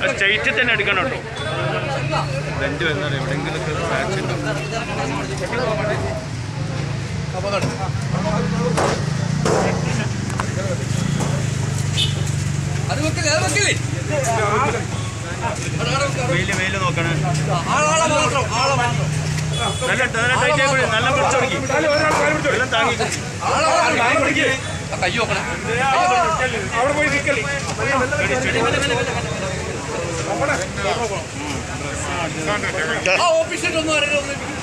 straight തന്നെ എടുക്കണം കേട്ടോ ബെൻഡ് വന്നാൽ എവിടെയെങ്കിലുമൊക്കെ സ്ക്രാച്ച് ഉണ്ടാവും അത് വെക്കില്ല അത് വെക്കില്ലേ വെയില് വെയില് നോക്കണം ആളാളെ മാത്രം ആളെ മാത്രം നല്ല നല്ല ടൈറ്റ് ആയി പിടി, നല്ല പിടിച്ചു തുടങ്ങി എല്ലാം താങ്ങി കൈ നോക്കണം അവിടെ പോയി നിൽക്കല്ലേ ആ ഓഫീസിൽ ഒന്നും അറിയില്ല